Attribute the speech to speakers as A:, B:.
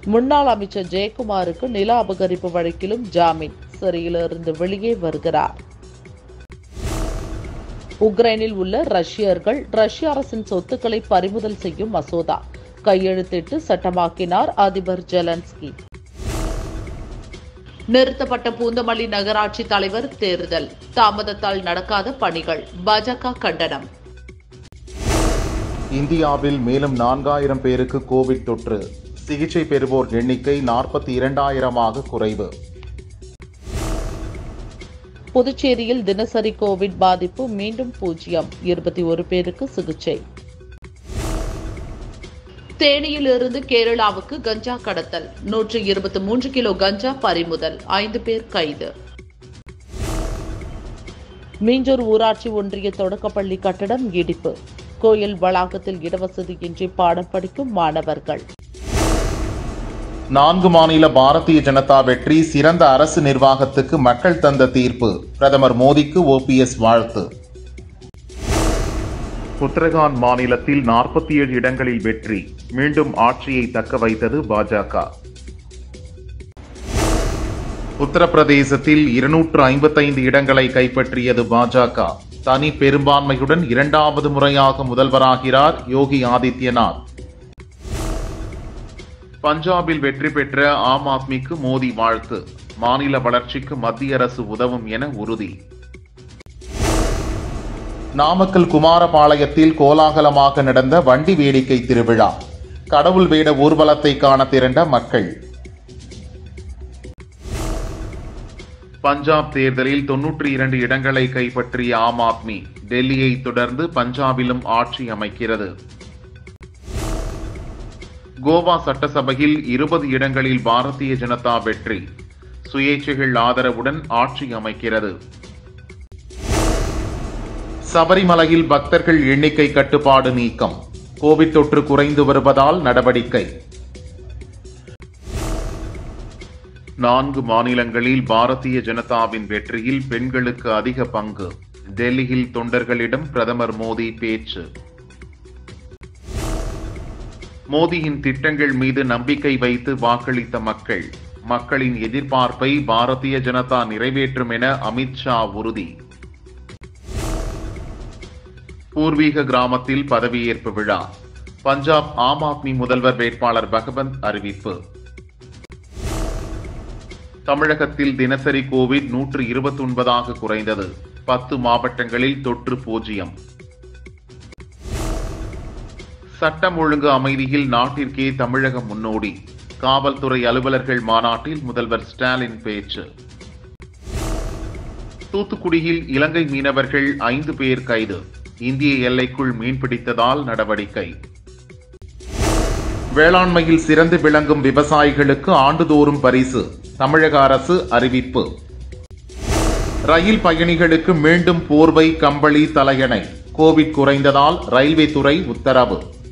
A: முன்னாள் அமைச்சர் ஜெயக்குமாருக்கு நில அபகரிப்பு வழக்கிலும் ஜாமீன் சிறையிலிருந்து வெளியே வருகிறார் உக்ரைனில் உள்ள ரஷ்யர்கள் ரஷ்ய அரசின் சொத்துக்களை பறிமுதல் செய்யும் மசோதா கையெழுத்திட்டு சட்டமாக்கினார் அதிபர் ஜெலன்ஸ்கி நிறுத்தப்பட்ட பூந்தமல்லி நகராட்சி தலைவர் தேர்தல் தாமதத்தால் நடக்காத பணிகள் பாஜக கண்டனம்
B: இந்தியாவில் மேலும் நான்காயிரம் பேருக்கு கோவிட் தொற்று சிகிச்சை பெறுவோர் எண்ணிக்கை நாற்பத்தி இரண்டாயிரமாக குறைவு
A: புதுச்சேரியில் தினசரி கோவிட் பாதிப்பு மீண்டும் பூஜ்ஜியம் இருபத்தி ஒரு பேருக்கு சிகிச்சை தேனியிலிருந்து கேரளாவுக்கு கஞ்சா கடத்தல் நூற்று இருபத்தி மூன்று கிலோ கஞ்சா பறிமுதல் ஐந்து பேர் கைது மீஞ்சூர் ஊராட்சி ஒன்றிய தொடக்கப்பள்ளி கட்டடம் இடிப்பு கோயில் வளாகத்தில் இடவசதியின்றி பாடம் படிக்கும் மாணவர்கள்
B: நான்கு மாநில பாரதிய ஜனதா வெற்றி சிறந்த அரசு நிர்வாகத்துக்கு மக்கள் தந்த தீர்ப்பு பிரதமர் மோடிக்கு ஓபிஎஸ் வாழ்த்து உத்தரகாண்ட் மாநிலத்தில் நாற்பத்தி ஏழு இடங்களில் வெற்றி மீண்டும் ஆட்சியை தக்க வைத்தது பாஜக உத்தரப்பிரதேசத்தில் இருநூற்று ஐம்பத்தைந்து இடங்களை கைப்பற்றியது பாஜக தனி பெரும்பான்மையுடன் இரண்டாவது முறையாக முதல்வராகிறார் யோகி ஆதித்யநாத் பஞ்சாபில் வெற்றி பெற்ற ஆம் ஆத்மிக்கு மோடி வாழ்த்து மாநில வளர்ச்சிக்கு மத்திய அரசு உதவும் என உறுதி நாமக்கல் குமாரபாளையத்தில் கோலாகலமாக நடந்த வண்டி வேடிக்கை திருவிழா கடவுள் வேட ஊர்வலத்தை காண திரண்ட மக்கள் பஞ்சாப் தேர்தலில் தொன்னூற்றி இரண்டு இடங்களை கைப்பற்றிய ஆம் ஆத்மி டெல்லியை தொடர்ந்து பஞ்சாபிலும் ஆட்சி அமைக்கிறது கோவா சட்டசபையில் இருபது இடங்களில் பாரதிய ஜனதா வெற்றி சுயேட்சைகள் ஆதரவுடன் ஆட்சி அமைக்கிறது சபரிமலையில் பக்தர்கள் எண்ணிக்கை கட்டுப்பாடு நீக்கம் கோவிட் தொற்று குறைந்து வருவதால் நடவடிக்கை நான்கு மாநிலங்களில் பாரதிய ஜனதாவின் வெற்றியில் பெண்களுக்கு அதிக பங்கு டெல்லியில் தொண்டர்களிடம் பிரதமர் மோடி பேச்சு மோடியின் திட்டங்கள் மீது நம்பிக்கை வைத்து வாக்களித்த மக்கள் மக்களின் எதிர்பார்ப்பை பாரதிய ஜனதா நிறைவேற்றும் என அமித்ஷா உறுதி பூர்வீக கிராமத்தில் பதவியேற்பு விழா பஞ்சாப் ஆம் ஆத்மி முதல்வர் வேட்பாளர் பகவந்த் அறிவிப்பு தமிழகத்தில் தினசரி கோவிட் நூற்று இருபத்தி ஒன்பதாக குறைந்தது பத்து மாவட்டங்களில் தொற்று பூஜ்ஜியம் சட்டம் ஒழுங்கு அமைதியில் நாட்டிற்கே தமிழகம் முன்னோடி காவல்துறை அலுவலர்கள் மாநாட்டில் முதல்வர் ஸ்டாலின் பேச்சு தூத்துக்குடியில் இலங்கை மீனவர்கள் ஐந்து பேர் கைது இந்திய எல்லைக்குள் மீன்பிடித்ததால் நடவடிக்கை வேளாண்மையில் சிறந்து விளங்கும் விவசாயிகளுக்கு ஆண்டுதோறும் பரிசு தமிழக அரசு அறிவிப்பு ரயில் பயணிகளுக்கு மீண்டும் போர்வை கம்பளி தலையணை கோவிட் குறைந்ததால் ரயில்வே துறை உத்தரவு